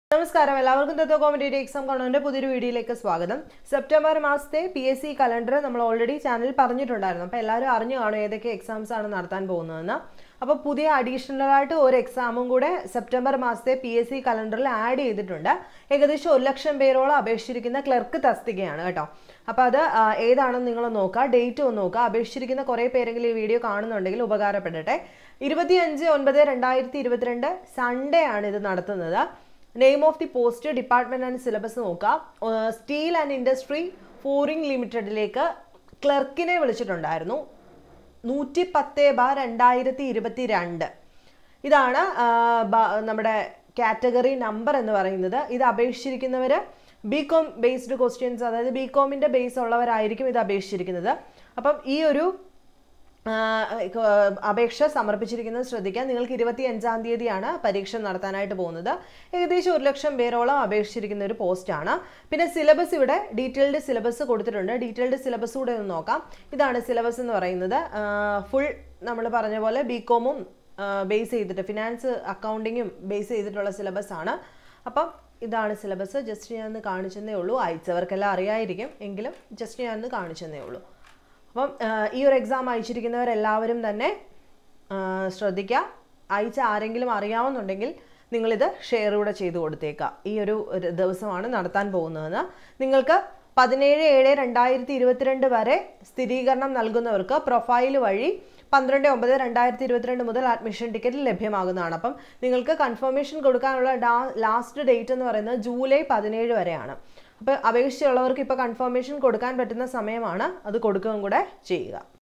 നമസ്കാരം എല്ലാവർക്കും തത്വ competitive exam കോണറിന്റെ പുതിയൊരു വീഡിയോയിലേക്ക് സ്വാഗതം സെപ്റ്റംബർ മാസത്തെ പി എസ് സി കലണ്ടർ നമ്മൾ ഓൾറെഡി ചാനലിൽ പറഞ്ഞിട്ടുണ്ടായിരുന്നു അപ്പോൾ എല്ലാവരും അറിഞ്ഞു കാണും ഏതൊക്കെ എക്സാംസ് ആണ് നടത്താൻ പോകുന്നതെന്ന് അപ്പോൾ പുതിയ അഡീഷണൽ ആയിട്ട് ഒരു എക്സാമും കൂടെ സെപ്റ്റംബർ മാസത്തെ പി എസ് സി കലണ്ടറിൽ ആഡ് ചെയ്തിട്ടുണ്ട് ഏകദേശം ഒരു ലക്ഷം പേരോളം അപേക്ഷിച്ചിരിക്കുന്ന ക്ലർക്ക് തസ്തികയാണ് കേട്ടോ അപ്പോൾ അത് ആ, ഏതാണെന്ന് നിങ്ങൾ നോക്കുക ഡേറ്റ് ഒന്ന് നോക്കുക അപേക്ഷിച്ചിരിക്കുന്ന കുറേ പേരെങ്കിലും ഈ വീഡിയോ കാണുന്നുണ്ടെങ്കിൽ ഉപകാരപ്പെടട്ടെ ഇരുപത്തിയഞ്ച് ഒൻപത് രണ്ടായിരത്തി ഇരുപത്തിരണ്ട് സൺഡേ ആണ് ഇത് നടത്തുന്നത് name of the post department and syllabus നോക്കാം സ്റ്റീൽ ആൻഡ് ഇൻഡസ്ട്രി ഫോറിംഗ് ലിമിറ്റഡിലേക്ക് ക്ലർക്കിനെ വിളിച്ചിട്ടുണ്ടായിരുന്നു നൂറ്റി പത്ത് ബാർ രണ്ടായിരത്തി ഇരുപത്തി രണ്ട് ഇതാണ് ആ, ബ- നമ്മുടെ കാറ്റഗറി നമ്പർ എന്ന് പറയുന്നത് ഇത് അപേക്ഷിച്ചിരിക്കുന്നവർ ബി കോം ബേസ്ഡ് ക്വസ്റ്റ്യൻസ് അതായത് ബി കോമിൻ്റെ ബേസ് ഉള്ളവരായിരിക്കും ഇത് അപേക്ഷിച്ചിരിക്കുന്നത് അപ്പം ഈ ഒരു ആ, ക- അപേക്ഷ സമർപ്പിച്ചിരിക്കുന്നത് ശ്രദ്ധിക്കാൻ നിങ്ങൾക്ക് ഇരുപത്തി അഞ്ചാം തീയതിയാണ് പരീക്ഷ നടത്താനായിട്ട് പോകുന്നത് ഏകദേശം ഒരു ലക്ഷം പേരോളം അപേക്ഷിച്ചിരിക്കുന്ന ഒരു പോസ്റ്റാണ് പിന്നെ സിലബസ് ഇവിടെ ഡീറ്റെയിൽഡ് സിലബസ് കൊടുത്തിട്ടുണ്ട് ഡീറ്റെയിൽഡ് സിലബസ് കൂടെ ഒന്ന് നോക്കാം ഇതാണ് സിലബസ് എന്ന് പറയുന്നത് ഫുൾ നമ്മൾ പറഞ്ഞ പോലെ ബി കോമും ബേസ് ചെയ്തിട്ട് ഫിനാൻസ് അക്കൗണ്ടിങ്ങും ബേസ് ചെയ്തിട്ടുള്ള സിലബസ് ആണ് അപ്പം ഇതാണ് സിലബസ് ജസ്റ്റ് ഞാനൊന്ന് കാണിച്ചെന്നേ ഉള്ളൂ അയച്ചവർക്കെല്ലാം അറിയായിരിക്കും എങ്കിലും ജസ്റ്റ് ഞാനൊന്ന് കാണിച്ചെന്നേ ഉള്ളൂ അപ്പം ആ, ഈ ഒരു എക്സാം അയച്ചിരിക്കുന്നവരെല്ലാവരും തന്നെ ആ, ശ്രദ്ധിക്കുക അയച്ച ആരെങ്കിലും അറിയാവുന്നുണ്ടെങ്കിൽ നിങ്ങളിത് ഷെയർ കൂടെ ചെയ്ത് കൊടുത്തേക്കുക ഈ ഒരു ഒരു ദിവസമാണ് നടത്താൻ പോകുന്നതെന്ന് നിങ്ങൾക്ക് പതിനേഴ് ഏഴ് രണ്ടായിരത്തി ഇരുപത്തിരണ്ട് വരെ സ്ഥിരീകരണം നൽകുന്നവർക്ക് പ്രൊഫൈൽ വഴി പന്ത്രണ്ട് ഒമ്പത് രണ്ടായിരത്തി ഇരുപത്തിരണ്ട് മുതൽ അഡ്മിഷൻ ടിക്കറ്റ് ലഭ്യമാകുന്നതാണ് അപ്പം നിങ്ങൾക്ക് കൺഫർമേഷൻ കൊടുക്കാനുള്ള ലാസ്റ്റ് ഡേറ്റ് എന്ന് പറയുന്നത് ജൂലൈ പതിനേഴ് വരെയാണ് അപ്പോൾ അപേക്ഷിച്ചുള്ളവർക്ക് ഇപ്പോൾ കൺഫർമേഷൻ കൊടുക്കാൻ പറ്റുന്ന സമയമാണ് അത് കൊടുക്കുകയും കൂടെ ചെയ്യുക